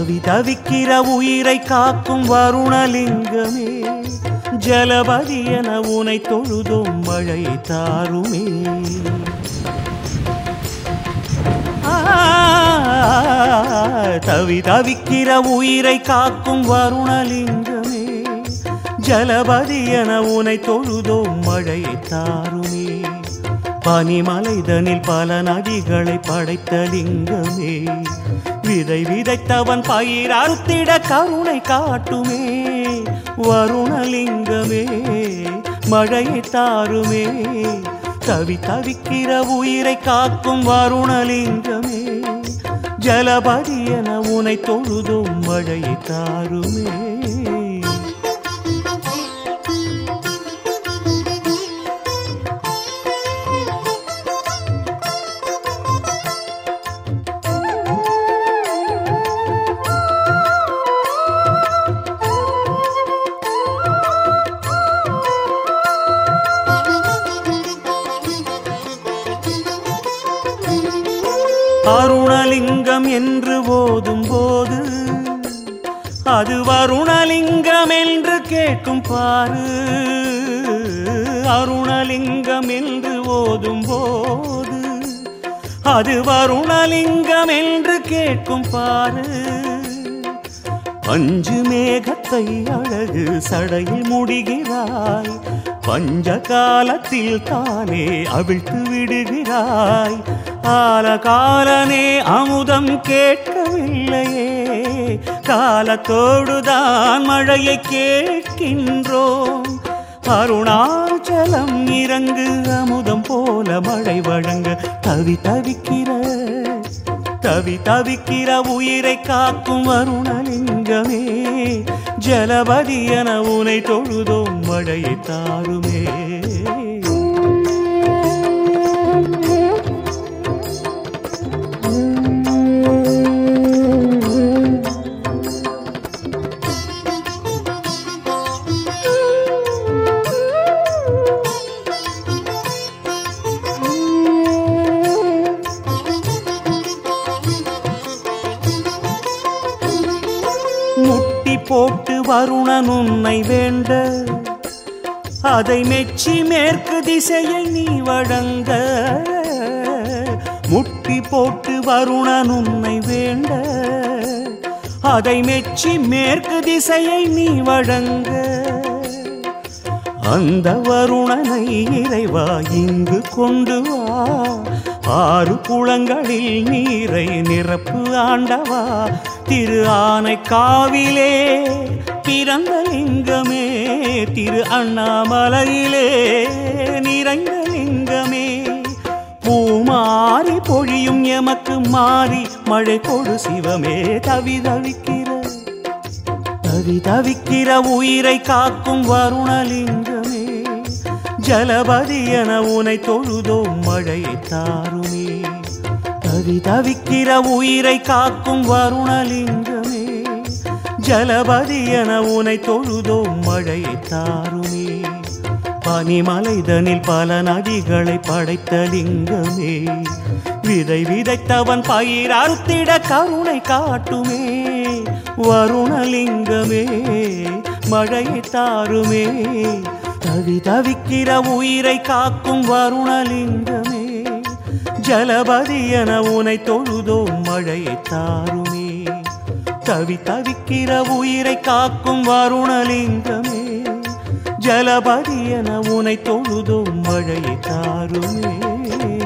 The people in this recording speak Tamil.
தவி தவிக்கிற உயிரை காக்கும் வருணலிங்கமே ஜலபதி என உனை தொழுதும் மழை தாருமே ஆ, தவி தவிக்கிற உயிரை காக்கும் வருணலிங்கமே ஜலபதி என உனை தொழுதோம் மழையை தாருமே பனிமலைதனில் பல நதிகளை படைத்த லிங்கமே விதை விதைத்தவன் பயிர் அறுத்திட கருணை காட்டுமே வருணலிங்கமே மழையை தாருமே தவி தவிக்கிற உயிரை காக்கும் வருணலிங்கமே ஜலபதி என உனை தொழுதும் மழையை தாருமே அருணலிங்கம் என்று ஓதும் போது அது வருணலிங்கம் என்று கேட்கும் பாரு அருணலிங்கம் என்று ஓதும் போது அது வருணலிங்கம் என்று கேட்கும் பாரு பஞ்சு மேகத்தை அழகு சடையில் முடிகிறாய் பஞ்ச காலத்தில் தானே அவிழ்த்து விடுகிறாய் ஆல காலனே அமுதம் கேட்கவில்லையே காலத்தோடுதான் மழையை கேட்கின்றோம் அருணாச்சலம் இறங்கு அமுதம் போல மழை வழங்க தவி தவிக்கிற தவி தவிக்கிற உயிரை காக்கும் வருணலிங்கமே ஜலபதி என உனை தொழுதோம் மழையை தாருமே முட்டி போட்டு வருணன் உன்னை வேண்ட அதை மெச்சி மேற்கு திசையை நீ வழங்க முட்டி போட்டு வருணன் உன்னை வேண்ட அதை மெச்சி மேற்கு திசையை நீ வழங்க அந்த வருணனை இறைவா இங்கு கொண்டு வா ஆறு குளங்களில் நீரை நிரப்பு ஆண்டவா திரு ஆனை காவிலே பிறந்த லிங்கமே திரு அண்ணாமலையிலே நிறைந்த லிங்கமே பூமாரி பொழியும் எமக்கு மாறி மழை கொடு சிவமே தவி தவிக்கிற தவி தவிக்கிற உயிரை காக்கும் வருணலிங்கமே ஜலபதி என உனை தொழுதோம் மழையை தாருமே தவி தவிக்கிற உயிரை காக்கும் வருணலிங்கமே ஜலபதி என உனை தொழுதோம் மழையை தாருமே பனிமலைதனில் பல நதிகளை படைத்த லிங்கமே விதை விதைத்தவன் பயிர் அறுத்திட கருணை காட்டுமே வருணலிங்கமே மழையை தாருமே தவி தவிக்கிற உயிரை காக்கும் வருணலிங்கமே ஜலபதி என உனை தொழுதோம் மழையை தாருமே தவி தவிக்கிற உயிரை காக்கும் வருணலிங்கமே ஜலபதி என உனை தொழுதோம் மழையை தாருமே